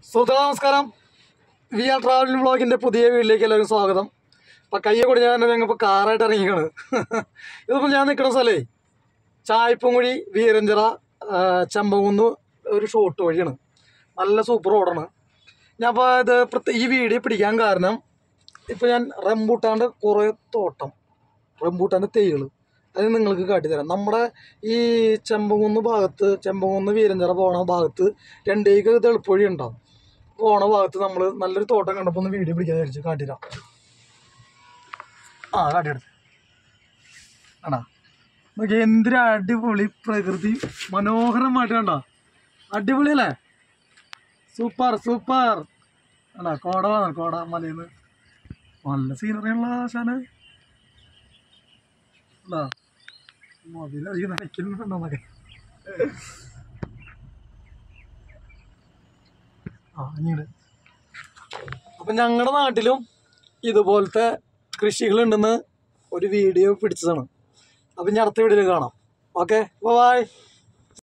സുഹൃത്തുക്കളെ നമസ്കാരം V are travelling വ്ളോഗിൻ്റെ പുതിയ വീട്ടിലേക്ക് എല്ലാവരും സ്വാഗതം അപ്പം കയ്യെ കൂടി ഞാൻ ഞങ്ങൾ ഇപ്പോൾ കാറായിട്ട് ഇറങ്ങിയാണ് ഇതിപ്പോൾ ഞാൻ നിൽക്കുന്ന സ്ഥലേ ചായപ്പുംകുഴി വീരഞ്ചിറ ആ, ചെമ്പകുന്ന് ഒരു ഷോട്ട് വഴിയാണ് നല്ല സൂപ്പർ റോഡാണ് ഞാൻ അപ്പോൾ ഇത് പ്രത്യേക ഈ വീഡിയോ പിടിക്കാൻ കാരണം ഇപ്പോൾ ഞാൻ റംബൂട്ടാൻ്റെ കുറേ തോട്ടം റംബൂട്ടാൻ്റെ തൈകൾ അത് നിങ്ങൾക്ക് കാട്ടിത്തരാം നമ്മുടെ ഈ ചെമ്പകുന്ന് ഭാഗത്ത് ചെമ്പകുന്ന് വീരഞ്ചിറ പോണ ഭാഗത്ത് രണ്ടേക്ക് തെളുപ്പൊഴി ഉണ്ടാവും പോണ ഭാഗത്ത് നമ്മൾ നല്ലൊരു തോട്ടം കണ്ടപ്പോൾ ഒന്ന് വീഡിയോ പിടിക്കാൻ വിചാരിച്ചു കാട്ടിത്തരാം ആ കാട്ടിയെടുത്ത് ആണോ നോക്കി എന്തൊരു അടിപൊളി പ്രകൃതി മനോഹരമായിട്ട് കണ്ടോ അടിപൊളി അല്ലേ സൂപ്പർ സൂപ്പർ ആണോ കോട വന്നു കോട മലയിന്ന് നല്ല സീനറി ഉള്ള ആശാന് അല്ല മതിലധികം നനയ്ക്കുന്നുണ്ടോന്നൊക്കെ ആ ഇനിയുണ്ട് അപ്പം ഞങ്ങളുടെ നാട്ടിലും ഇതുപോലത്തെ കൃഷികളുണ്ടെന്ന് ഒരു വീഡിയോ പിടിച്ചതാണ് അപ്പം ഇനി അടുത്ത വീഡിയോയിൽ കാണാം ഓക്കെ ബൈ